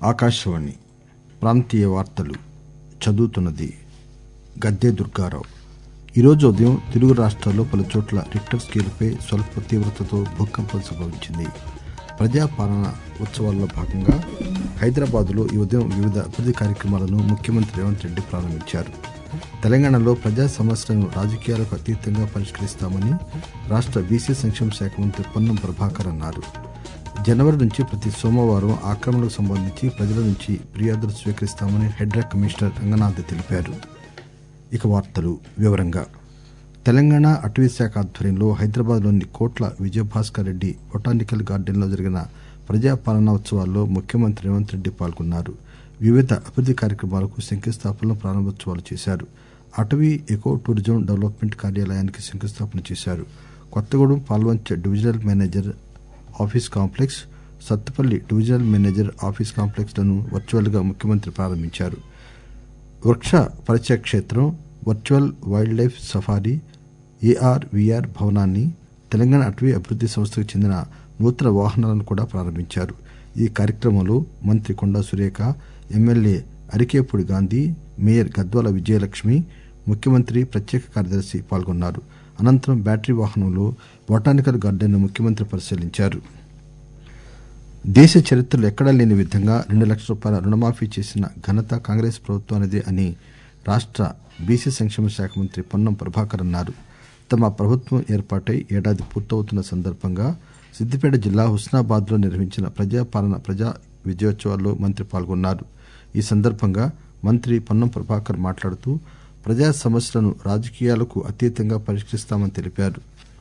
ఆకాశవాణి ప్రాంతీయ వార్తలు చదువుతున్నది గద్దె దుర్గారావు ఈరోజు ఉదయం తెలుగు రాష్ట్రాల్లో పలు చోట్ల రిక్టర్ స్కేలుపై స్వల్ప తీవ్రతతో భూకంపం సంభవించింది ప్రజాపాలన ఉత్సవాల్లో భాగంగా హైదరాబాద్లో ఈ ఉదయం వివిధ అభివృద్ది కార్యక్రమాలను ముఖ్యమంత్రి రేవంత్ రెడ్డి ప్రారంభించారు తెలంగాణలో ప్రజా సమస్యలను రాజకీయాలకు అతీతంగా పరిష్కరిస్తామని రాష్ట్ర బీసీ సంక్షేమ శాఖ మంత్రి పొన్నం ప్రభాకర్ అన్నారు జనవరి నుంచి ప్రతి సోమవారం ఆక్రమణలకు సంబంధించి ప్రజల నుంచి ఫిర్యాదులు స్వీకరిస్తామని హైడ్రా కమిషనర్ రంగనాథ్ తెలిపారు ఇక వార్తలు వివరంగా తెలంగాణ అటవీ శాఖ ఆధ్వర్యంలో హైదరాబాద్లోని కోట్ల విజయభాస్కర్ రెడ్డి బొటానికల్ గార్డెన్లో జరిగిన ప్రజాపాలనా ఉత్సవాల్లో ముఖ్యమంత్రి రేవంత్ రెడ్డి పాల్గొన్నారు వివిధ అభివృద్ది కార్యక్రమాలకు శంకుస్థాపనలు ప్రారంభోత్సవాలు చేశారు అటవీ ఎకో టూరిజం డెవలప్మెంట్ కార్యాలయానికి శంకుస్థాపన చేశారు Kothagudem Palvancha divisional manager office complex Sathupalli divisional manager office complex లను వర్చువల్ గా ముఖ్యమంత్రి ప్రారంభించారు వృక్ష పరిచయ క్షేత్రం virtual wildlife safari AR VR భవనాన్ని తెలంగాణ అటవీ అభివృద్ది సంస్థకు చెందిన నూతన వాహనాలను కూడా ప్రారంభించారు ఈ కార్యక్రమంలో మంత్రి కొండా సురేఖ ఎమ్మెల్యే అరికేపూడి గాంధీ మేయర్ గద్వాల విజయలక్ష్మి ముఖ్యమంత్రి ప్రత్యేక కార్యదర్శి పాల్గొన్నారు అనంతరం బ్యాటరీ వాహనంలో బొటానికల్ గార్డెన్ ను ముఖ్యమంత్రి పరిశీలించారు దేశ చరిత్రలో ఎక్కడా లేని విధంగా రెండు లక్షల రూపాయల రుణమాఫీ చేసిన ఘనత కాంగ్రెస్ ప్రభుత్వానిదే అని రాష్ట బీసీ సంక్షేమ శాఖ మంత్రి పొన్నం ప్రభాకర్ అన్నారు తమ ప్రభుత్వం ఏర్పాటై ఏడాది పూర్తవుతున్న సందర్భంగా సిద్దిపేట జిల్లా హుస్నాబాద్ లో నిర్వహించిన ప్రజాపాలన ప్రజా విజయోత్సవాల్లో మంత్రి పాల్గొన్నారు ఈ సందర్భంగా మంత్రి పొన్నం ప్రభాకర్ మాట్లాడుతూ ప్రజా సమస్యలను రాజకీయాలకు అతీతంగా పరిష్కరిస్తామని తెలిపారు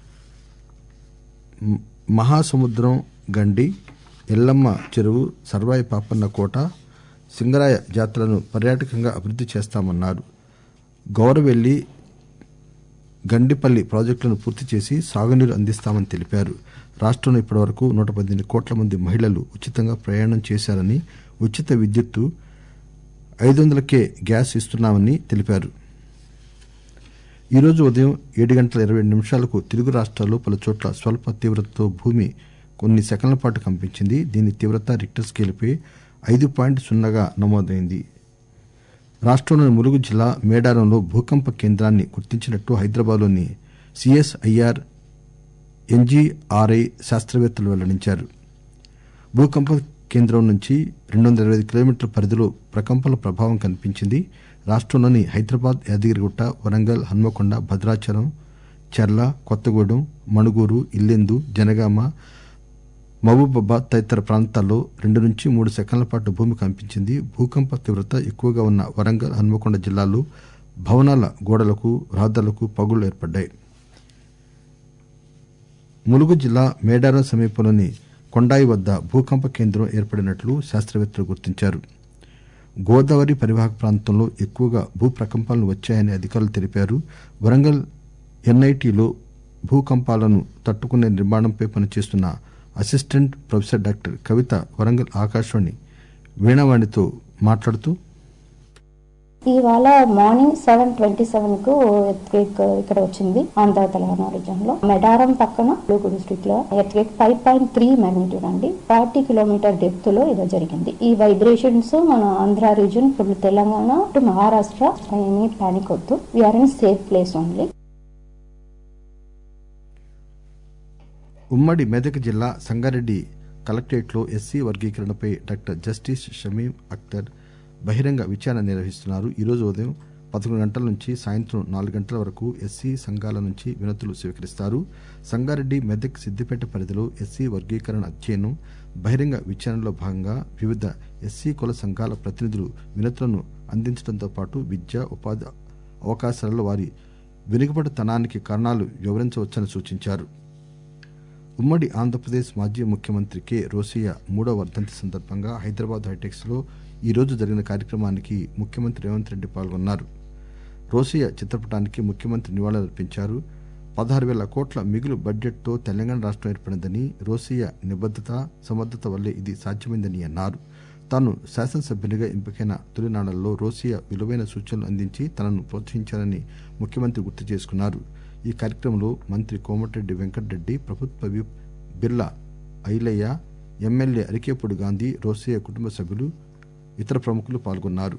మహాసముద్రం గండి ఎల్లమ్మ చెరువు సర్వాయి పాపన్న కోట సింగరాయ జాతరలను పర్యాటకంగా అభివృద్ది చేస్తామన్నారు గౌరవెల్లి గండిపల్లి ప్రాజెక్టులను పూర్తి చేసి సాగునీరు అందిస్తామని తెలిపారు రాష్టంలో ఇప్పటివరకు నూట పద్దెనిమిది కోట్ల మంది మహిళలు ఉచితంగా ప్రయాణం చేశారని ఉచిత విద్యుత్తు ఐదు వందలకే గ్యాస్ ఇస్తున్నామని తెలిపారు ఈరోజు ఉదయం ఏడు గంటల ఇరవై నిమిషాలకు తెలుగు రాష్ట్రాల్లో పలు చోట్ల స్వల్ప తీవ్రతతో భూమి కొన్ని సెకన్ల పాటు కంపించింది దీని తీవ్రత రిక్టర్ స్కేలుపై ఐదు పాయింట్ సున్నాగా నమోదైంది రాష్టంలోని ములుగు జిల్లా మేడారంలో భూకంప కేంద్రాన్ని గుర్తించినట్టు హైదరాబాద్లోని సిఎస్ఐఆర్ ఎన్జీఆర్ఐ శాస్త్రవేత్తలు వెల్లడించారు భూకంప కేంద్రం నుంచి రెండు వందల ఇరవై ఐదు కిలోమీటర్ల పరిధిలో ప్రకంపనల ప్రభావం కనిపించింది రాష్టంలోని హైదరాబాద్ యాదగిరిగుట్ట వరంగల్ హన్మకొండ భద్రాచలం చెర్ల కొత్తగూడెం మణుగూరు ఇల్లెందు జనగామ మహబూబాబాద్ తదితర ప్రాంతాల్లో రెండు నుంచి మూడు సెకన్ల పాటు భూమి కంపించింది భూకంప తీవ్రత ఎక్కువగా ఉన్న వరంగల్ హన్మకొండ జిల్లాల్లో భవనాల గోడలకు రహదారులకు పగుళ్లు ఏర్పడ్డాయి ములుగు జిల్లా మేడారం సమీపంలోని కొండాయి వద్ద భూకంప కేంద్రం ఏర్పడినట్లు శాస్త్రవేత్తలు గుర్తించారు గోదావరి పరివాహక ప్రాంతంలో ఎక్కువగా భూ ప్రకంపనలు వచ్చాయని అధికారులు తెలిపారు వరంగల్ ఎన్ఐటిలో భూకంపాలను తట్టుకునే నిర్మాణంపై పనిచేస్తున్న assistant professor doctor Kavitha Warangal Akashvani వీణావాణితో మాట్లాడుతూ ఇవాళ మార్నింగ్ సెవెన్ ట్వంటీ సెవెన్ కు ఎర్త్క్వేక్ ఇక్కడ వచ్చింది ఆంధ్ర తెలంగాణ రీజన్ లో మెడారం పక్కన లూగు డిస్ట్రిక్ట్ లో earthquake five point three magnitude అండి ఫార్టీ కిలోమీటర్ డెప్త్ లో ఇది జరిగింది ఈ వైబ్రేషన్స్ మన ఆంధ్ర రీజన్ ఇప్పుడు తెలంగాణ టు మహారాష్ట్ర ఏమీ పానిక్ వద్దు we're in safe place only ఉమ్మడి మెదక్ జిల్లా సంగారెడ్డి కలెక్టరేట్లో ఎస్సీ వర్గీకరణపై డాక్టర్ జస్టిస్ షమీం అఖ్తర్ బహిరంగ విచారణ నిర్వహిస్తున్నారు ఈరోజు ఉదయం పదకొండు గంటల నుంచి సాయంత్రం నాలుగు గంటల వరకు ఎస్సీ సంఘాల నుంచి వినతులు స్వీకరిస్తారు సంగారెడ్డి మెదక్ సిద్దిపేట పరిధిలో ఎస్సీ వర్గీకరణ అధ్యయనం బహిరంగ విచారణలో భాగంగా వివిధ ఎస్సీ కుల సంఘాల ప్రతినిధులు వినతులను అందించడంతో పాటు విద్య ఉపాధి అవకాశాలలో వారి వెనుకబడితనానికి కారణాలు వివరించవచ్చని సూచించారు ఉమ్మడి ఆంధ్రప్రదేశ్ మాజీ ముఖ్యమంత్రి కె రోసయ్య మూడవ వర్ధంతి సందర్భంగా హైదరాబాద్ హైటెక్స్ లో ఈరోజు జరిగిన కార్యక్రమానికి ముఖ్యమంత్రి రేవంత్ రెడ్డి పాల్గొన్నారు రోసయ్య చిత్రపటానికి ముఖ్యమంత్రి నివాళులర్పించారు పదహారు వేల కోట్ల మిగులు బడ్జెట్ తో తెలంగాణ రాష్టం ఏర్పడిందని రోసయ్య నిబద్దత సమర్థత వల్లే ఇది సాధ్యమైందని అన్నారు తాను శాసనసభ్యునిగా ఎంపికైన తొలినాళ్లలో రోసియా విలువైన సూచనలు అందించి తనను ప్రోత్సహించారని ముఖ్యమంత్రి గుర్తు చేసుకున్నారు ఈ కార్యక్రమంలో మంత్రి కోమటిరెడ్డి వెంకటరెడ్డి ప్రభుత్వ విప్ బిర్లా ఐలయ్య ఎమ్మెల్యే అరికేపూడి గాంధీ రోసయ్య కుటుంబ సభ్యులు ఇతర ప్రముఖులు పాల్గొన్నారు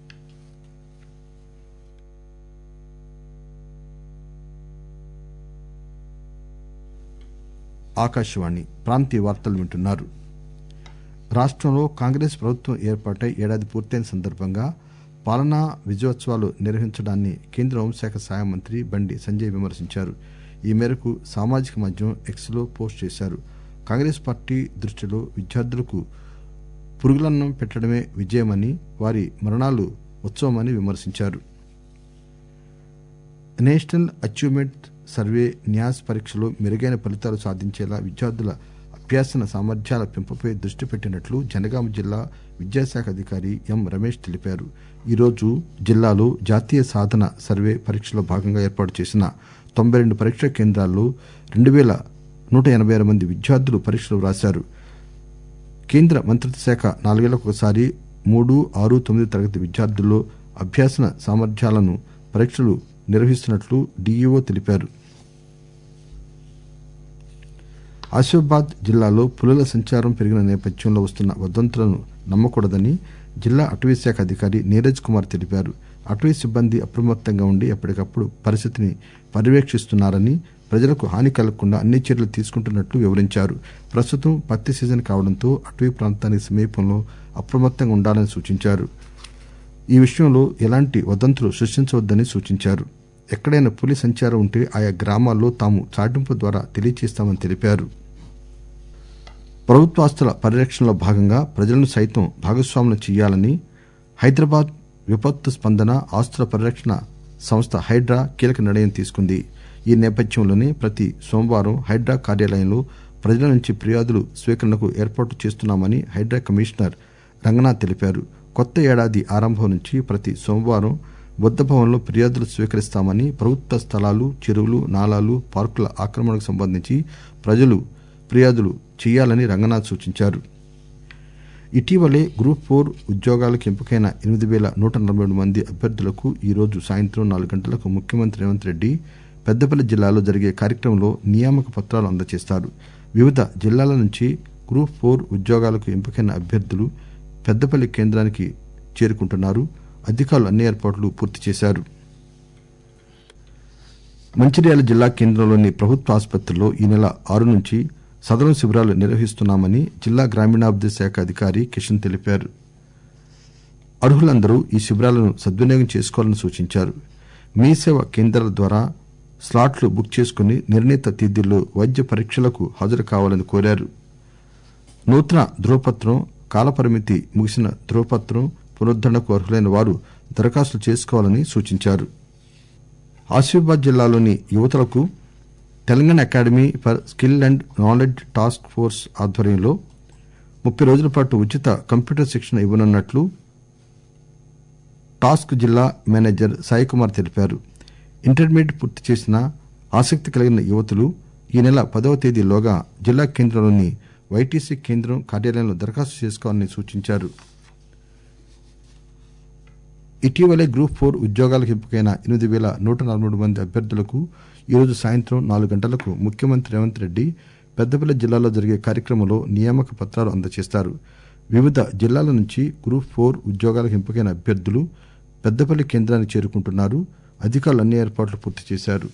ఆకాశవాణి ప్రాంతీయ వార్తలు వింటున్నారు రాష్టంలో కాంగ్రెస్ ప్రభుత్వం ఏర్పాటై ఏడాది పూర్తయిన సందర్భంగా పాలనా విజయోత్సవాలు నిర్వహించడాన్ని కేంద్ర హోంశాఖ సహాయ మంత్రి బండి సంజయ్ విమర్శించారు ఈ మేరకు సామాజిక మాధ్యమం ఎక్స్ లో పోస్ట్ చేశారు కాంగ్రెస్ పార్టీ దృష్టిలో విద్యార్థులకు పురుగులన్నం పెట్టడమే విజయమని వారి మరణాలు ఉత్సవమని విమర్శించారు నేషనల్ అచీవ్మెంట్ సర్వే న్యాస్ పరీక్షలో మెరుగైన ఫలితాలు సాధించేలా విద్యార్థుల అభ్యాసన సామర్థ్యాల పెంపుపై దృష్టి పెట్టినట్లు జనగామ జిల్లా విద్యాశాఖ అధికారి ఎం రమేష్ తెలిపారు ఈరోజు జిల్లాలో జాతీయ సాధన సర్వే పరీక్షలో భాగంగా ఏర్పాటు చేసిన తొంభై రెండు పరీక్షా కేంద్రాల్లో రెండు వేల నూట ఎనబై ఆరు మంది విద్యార్థులు పరీక్షలు వ్రాశారు కేంద్ర మంత్రిత్వ శాఖ నాలుగేళ్లకు ఒకసారి మూడు ఆరు తొమ్మిది తరగతి విద్యార్థుల్లో అభ్యాసన సామర్థ్యాలను పరీక్షలు నిర్వహిస్తున్నట్లు డీఈఓ తెలిపారు ఆసిఫాబాద్ జిల్లాలో పులుల సంచారం పెరిగిన నేపథ్యంలో వస్తున్న వదంతులను నమ్మకూడదని జిల్లా అటవీశాఖ అధికారి నీరజ్ కుమార్ తెలిపారు అటవీ సిబ్బంది అప్రమత్తంగా ఉండి ఎప్పటికప్పుడు పరిస్థితిని పర్యవేక్షిస్తున్నారని ప్రజలకు హాని కలగకుండా అన్ని చర్యలు తీసుకుంటున్నట్లు వివరించారు ప్రస్తుతం పత్తి సీజన్ కావడంతో అటవీ ప్రాంతానికి సమీపంలో అప్రమత్తంగా ఉండాలని సూచించారు ఈ విషయంలో ఎలాంటి వదంతులు సృష్టించవద్దని సూచించారు ఎక్కడైనా పులి సంచారం ఉంటే ఆయా గ్రామాల్లో తాము చాటింపు ద్వారా తెలియజేస్తామని తెలిపారు ప్రభుత్వాస్తుల పరిరక్షణలో భాగంగా ప్రజలను సైతం భాగస్వాములు చేయాలని హైదరాబాద్ విపత్తు స్పందన ఆస్తుల పరిరక్షణ సంస్థ హైడ్రా కీలక నిర్ణయం తీసుకుంది ఈ నేపథ్యంలోనే ప్రతి సోమవారం హైడ్రా కార్యాలయంలో ప్రజల నుంచి ఫిర్యాదులు స్వీకరణకు ఏర్పాటు చేస్తున్నామని హైడ్రా కమిషనర్ రంగనాథ్ తెలిపారు కొత్త ఏడాది ఆరంభం నుంచి ప్రతి సోమవారం బుద్ధ భవన్లో ఫిర్యాదులు స్వీకరిస్తామని ప్రభుత్వ స్థలాలు చెరువులు నాలాలు పార్కుల ఆక్రమణకు సంబంధించి ప్రజలు ఫిర్యాదులు చేయాలని రంగనాథ్ సూచించారు ఇటీవలే గ్రూప్ ఫోర్ ఉద్యోగాలకు ఎంపికైన ఎనిమిది వేల నూట నలభై ఏడు మంది అభ్యర్థులకు ఈ రోజు సాయంత్రం నాలుగు గంటలకు ముఖ్యమంత్రి రేవంత్ రెడ్డి పెద్దపల్లి జిల్లాలో జరిగే కార్యక్రమంలో నియామక పత్రాలు అందజేస్తారు వివిధ జిల్లాల నుంచి గ్రూప్ ఫోర్ ఉద్యోగాలకు ఎంపికైన అభ్యర్థులు పెద్దపల్లి కేంద్రానికి చేరుకుంటున్నారు అధికారులు అన్ని ఏర్పాట్లు పూర్తి చేశారు మంచిర్యాల జిల్లా కేంద్రంలోని ప్రభుత్వ ఆసుపత్రిలో ఈ నెల ఆరు నుంచి సదరం శిబిరాలు నిర్వహిస్తున్నామని జిల్లా గ్రామీణాభివృద్ది శాఖ అధికారి కిషన్ తెలిపారు అర్హులందరూ ఈ శిబిరాలను సద్వినియోగం చేసుకోవాలని సూచించారు మీ సేవ కేంద్రాల ద్వారా స్లాట్లు బుక్ చేసుకుని నిర్ణీత తేదీల్లో వైద్య పరీక్షలకు హాజరు కావాలని కోరారు నూతన ధృవపత్రం కాలపరిమితి ముగిసిన ధృవపత్రం పునరుద్దరణకు అర్హులైన వారు దరఖాస్తులు చేసుకోవాలని సూచించారు ఆసిఫాబాద్ జిల్లాలోని యువతలకు Telangana academy for skill and knowledge task force ఆధ్వర్యంలో ముప్పై రోజుల పాటు ఉచిత కంప్యూటర్ శిక్షణ ఇవ్వనున్నట్లు టాస్క్ జిల్లా మేనేజర్ సాయికుమార్ తెలిపారు ఇంటర్మీడియట్ పూర్తి చేసిన ఆసక్తి కలిగిన యువతులు ఈ నెల పదవ తేదీలోగా జిల్లా కేంద్రంలోని వైటీసీ కేంద్రం కార్యాలయంలో దరఖాస్తు చేసుకోవాలని సూచించారు ఇటీవలే గ్రూప్ ఫోర్ ఉద్యోగాలకు ఎంపికైన ఎనిమిది వేల నూట నలభై మూడు మంది అభ్యర్థులకు ఈరోజు సాయంత్రం నాలుగు గంటలకు ముఖ్యమంత్రి రేవంత్ రెడ్డి పెద్దపల్లి జిల్లాలో జరిగే కార్యక్రమంలో నియామక పత్రాలు అందజేస్తారు వివిధ జిల్లాల నుంచి గ్రూప్ ఫోర్ ఉద్యోగాలకు ఎంపికైన అభ్యర్థులు పెద్దపల్లి కేంద్రానికి చేరుకుంటున్నారు అధికారులు అన్ని ఏర్పాట్లు పూర్తి చేశారు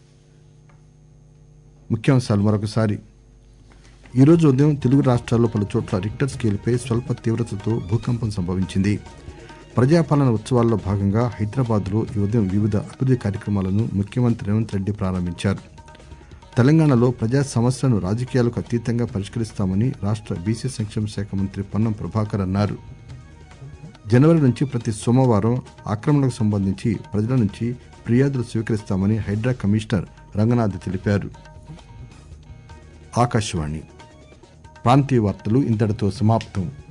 ముఖ్యాంశాలు మరొకసారి ఈరోజు ఉదయం తెలుగు రాష్ట్రాల్లో పలు చోట్ల రిక్టర్ స్కేల్పై స్వల్ప తీవ్రతతో భూకంపం సంభవించింది ప్రజాపాలన ఉత్సవాల్లో భాగంగా హైదరాబాద్లో ఈ ఉదయం వివిధ అభివృద్ది కార్యక్రమాలను ముఖ్యమంత్రి రేవంత్ రెడ్డి ప్రారంభించారు తెలంగాణలో ప్రజా సమస్యలను రాజకీయాలకు అతీతంగా పరిష్కరిస్తామని రాష్ట్ర బీసీ సంక్షేమ శాఖ మంత్రి పొన్నం ప్రభాకర్ అన్నారు జనవరి నుంచి ప్రతి సోమవారం ఆక్రమణలకు సంబంధించి ప్రజల నుంచి ఫిర్యాదులు స్వీకరిస్తామని హైడ్రా కమిషనర్ రంగనాథ్ తెలిపారు ఆకాశవాణి ప్రాంతీయ వార్తలు ఇంతటితో సమాప్తం